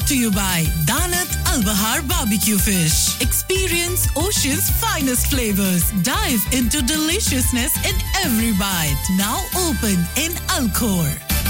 brought to you by Danat Al Bahar Barbecue Fish. Experience Ocean's finest flavors. Dive into deliciousness in every bite. Now open in Alcor.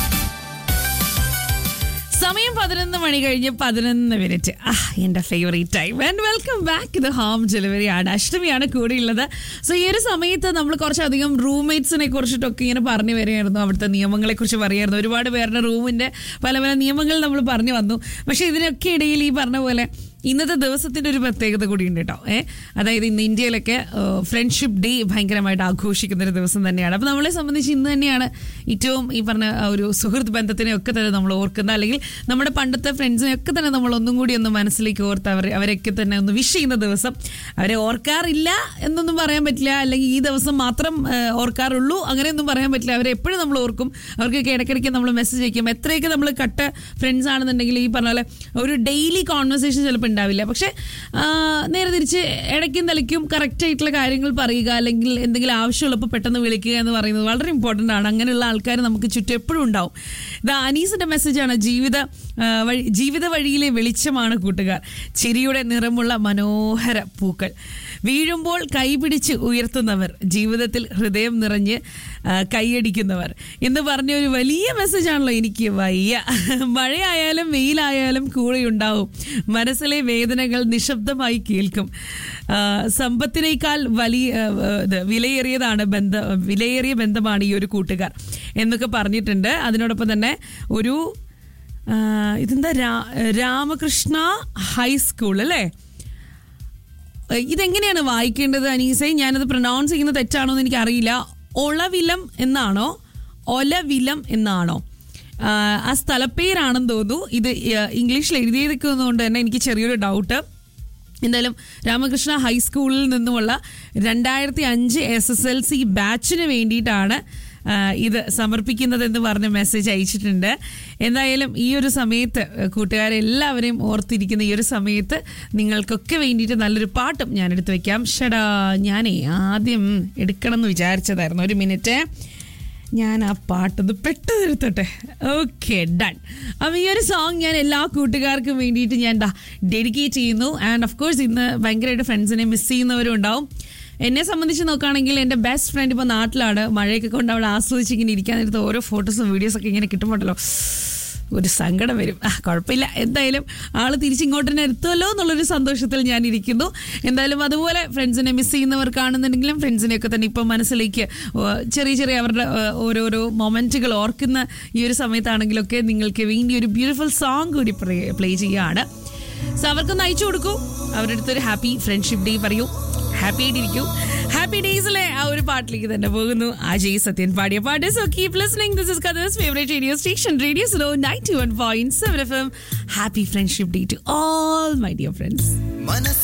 സമയം പതിനൊന്ന് മണി കഴിഞ്ഞ് പതിനൊന്ന് minute ആ എൻ്റെ favourite time and welcome back ഇത് home delivery ആണ് അഷ്ടമിയാണ് കൂടെയുള്ളത് സോ ഈ ഒരു സമയത്ത് നമ്മൾ കുറച്ചധികം റൂംമേറ്റ്സിനെ കുറിച്ചിട്ടൊക്കെ ഇങ്ങനെ പറഞ്ഞു വരികയായിരുന്നു അവിടുത്തെ നിയമങ്ങളെ കുറിച്ച് പറയായിരുന്നു ഒരുപാട് പേരുടെ റൂമിൻ്റെ പല പല നിയമങ്ങൾ നമ്മൾ പറഞ്ഞു വന്നു പക്ഷേ ഇതിനൊക്കെ ഇടയിൽ ഈ പറഞ്ഞ പോലെ ഇന്നത്തെ ദിവസത്തിന്റെ ഒരു പ്രത്യേകത കൂടിയുണ്ട് കേട്ടോ ഏ അതായത് ഇന്ന് ഇന്ത്യയിലൊക്കെ ഫ്രണ്ട്ഷിപ്പ് ഡേ ഭയങ്കരമായിട്ട് ആഘോഷിക്കുന്ന ഒരു ദിവസം തന്നെയാണ് അപ്പോൾ നമ്മളെ സംബന്ധിച്ച് ഇന്ന് തന്നെയാണ് ഏറ്റവും ഈ പറഞ്ഞ ആ ഒരു സുഹൃത്ത് ബന്ധത്തിനെ ഒക്കെ തന്നെ നമ്മൾ ഓർക്കുന്ന അല്ലെങ്കിൽ നമ്മുടെ പണ്ടത്തെ ഫ്രണ്ട്സിനെ ഒക്കെ തന്നെ നമ്മൾ ഒന്നും കൂടി ഒന്ന് മനസ്സിലേക്ക് ഓർത്ത് അവർ അവരെയൊക്കെ തന്നെ ഒന്ന് വിഷ് ചെയ്യുന്ന ദിവസം അവരെ ഓർക്കാറില്ല എന്നൊന്നും പറയാൻ പറ്റില്ല അല്ലെങ്കിൽ ഈ ദിവസം മാത്രം ആ, ഓർക്കാറുള്ളൂ അങ്ങനെയൊന്നും പറയാൻ പറ്റില്ല അവരെ എപ്പോഴും നമ്മൾ ഓർക്കും അവർക്കൊക്കെ ഇടയ്ക്കിടയ്ക്ക് നമ്മൾ മെസ്സേജ് അയക്കും എത്രയൊക്കെ നമ്മൾ കട്ട ഫ്രണ്ട്സ് ആണെന്നുണ്ടെങ്കിൽ ഈ പറഞ്ഞ പോലെ ഒരു ഡെയിലി കോൺവെർസേഷൻ ചിലപ്പോൾ ഉണ്ടാവില്ല പക്ഷെ ആ, നേരെ തിരിച്ച് ഇടയ്ക്കും തലയ്ക്കും കറക്റ്റ് ആയിട്ടുള്ള കാര്യങ്ങൾ പറയുക അല്ലെങ്കിൽ എന്തെങ്കിലും ആവശ്യമുള്ളപ്പോൾ പെട്ടെന്ന് വിളിക്കുക എന്ന് പറയുന്നത് വളരെ ഇമ്പോർട്ടൻ്റ് ആണ് അങ്ങനെയുള്ള ആൾക്കാർ നമുക്ക് ചുറ്റും എപ്പോഴും ഉണ്ടാവും ഇത് അനീസിന്റെ മെസ്സേജാണ് ജീവിത ആ, വഴി ജീവിത വഴിയിലെ വെളിച്ചമാണ് കൂട്ടുകാർ ചിരിയുടെ നിറമുള്ള മനോഹര പൂക്കൾ വീഴുമ്പോൾ കൈപിടിച്ച് ഉയർത്തുന്നവർ ജീവിതത്തിൽ ഹൃദയം നിറഞ്ഞ് ആ, കൈയടിക്കുന്നവർ എന്ന് പറഞ്ഞ ഒരു വലിയ മെസ്സേജാണല്ലോ എനിക്ക് വയ്യ മഴയായാലും വെയിലായാലും കൂടെയുണ്ടാവും മനസ്സിലെ വേദനകൾ നിശബ്ദമായി കേൾക്കും ആ, സമ്പത്തിനേക്കാൾ വലിയ ആ, ഇത് വിലയേറിയതാണ് ബന്ധ വിലയേറിയ ബന്ധമാണ് ഈ ഒരു കൂട്ടുകാർ എന്നൊക്കെ പറഞ്ഞിട്ടുണ്ട് അതിനോടൊപ്പം തന്നെ ഒരു ആ, ഇതെന്താ രാ- രാമകൃഷ്ണ ഹൈസ്കൂൾ അല്ലേ ഇതെങ്ങനെയാണ് വായിക്കേണ്ടത് അനീസെ ഞാനത് പ്രൊനൗൺസ് ചെയ്യുന്നത് തെറ്റാണോ എന്ന് എനിക്കറിയില്ല ഒളവിലം എന്നാണോ ഒലവിലം എന്നാണോ ആ, ആ സ്ഥലപ്പേരാണെന്ന് തോന്നുന്നു ഇത് ഇംഗ്ലീഷിൽ എഴുതിയിരിക്കുന്നതുകൊണ്ട് തന്നെ എനിക്ക് ചെറിയൊരു ഡൗട്ട് എന്തായാലും രാമകൃഷ്ണ ഹൈസ്കൂളിൽ നിന്നുമുള്ള രണ്ടായിരത്തി അഞ്ച് എസ് എസ് എൽ സി ബാച്ചിന് വേണ്ടിയിട്ടാണ് ആ, ഇത് സമർപ്പിക്കുന്നതെന്ന് പറഞ്ഞ് മെസ്സേജ് അയച്ചിട്ടുണ്ട് എന്തായാലും ഈ ഒരു സമയത്ത് കൂട്ടുകാരെ എല്ലാവരെയും ഓർത്തിരിക്കുന്ന ഈ ഒരു സമയത്ത് നിങ്ങൾക്കൊക്കെ വേണ്ടിയിട്ട് നല്ലൊരു പാട്ടും ഞാൻ എടുത്തു വെക്കാം ഷടാ ഞാനേ ആദ്യം എടുക്കണം എന്ന് വിചാരിച്ചതായിരുന്നു ഒരു മിനിറ്റ് ഞാൻ ആ പാട്ടൊന്ന് പെട്ടെന്ന് എടുത്തോട്ടെ ഓക്കെ ഡൺ അപ്പം ഈ ഒരു സോങ് ഞാൻ എല്ലാ കൂട്ടുകാർക്കും വേണ്ടിയിട്ട് ഞാൻ ദാ ഡെഡിക്കേറ്റ് ചെയ്യുന്നു ആൻഡ് ഓഫ് കോഴ്സ് ഇന്ന് ഭയങ്കരമായിട്ട് ഫ്രണ്ട്സിനെ മിസ് ചെയ്യുന്നവരും ഉണ്ടാവും എന്നെ സംബന്ധിച്ച് നോക്കുകയാണെങ്കിൽ എൻ്റെ ബെസ്റ്റ് ഫ്രണ്ട് ഇപ്പോൾ നാട്ടിലാണ് മഴയൊക്കെ കൊണ്ട് അവിടെ ആസ്വദിച്ച് ഇങ്ങനെ ഇരിക്കാൻ നേരത്ത് ഓരോ ഫോട്ടോസും വീഡിയോസൊക്കെ ഇങ്ങനെ കിട്ടുമ്പോണ്ടല്ലോ ഒരു സങ്കടം വരും ആ കുഴപ്പമില്ല എന്തായാലും ആൾ തിരിച്ചിങ്ങോട്ട് തന്നെ എത്തുമല്ലോ എന്നുള്ളൊരു സന്തോഷത്തിൽ ഞാൻ ഇരിക്കുന്നു എന്തായാലും അതുപോലെ ഫ്രണ്ട്സിനെ മിസ് ചെയ്യുന്നവർക്കാണെന്നുണ്ടെങ്കിലും ഫ്രണ്ട്സിനെയൊക്കെ തന്നെ ഇപ്പം മനസ്സിലേക്ക് ഓ, ചെറിയ ചെറിയ അവരുടെ ഏ, ഓരോരോ മൊമെൻറ്റുകൾ ഓർക്കുന്ന ഈ ഒരു സമയത്താണെങ്കിലൊക്കെ നിങ്ങൾക്ക് വേണ്ടി ഒരു ബ്യൂട്ടിഫുൾ സോങ് കൂടി പ്ലേ ചെയ്യുകയാണ് സോ അവർക്കൊന്ന് അയച്ചു കൊടുക്കൂ അവരുടെ അടുത്തൊരു ഹാപ്പി ഫ്രണ്ട്ഷിപ്പ് ഡേ പറയൂ ഹാപ്പി ആയിട്ടിരിക്കൂ ഹാപ്പി ഡേയ്സിലെ ആ ഒരു പാട്ടിലേക്ക് തന്നെ പോകുന്നു അജയ് സത്യൻ പാടിയ പാട്ട് so keep listening this is Qatar's favourite radio station radio slow ninety one point seven F M happy friendship day to all my dear friends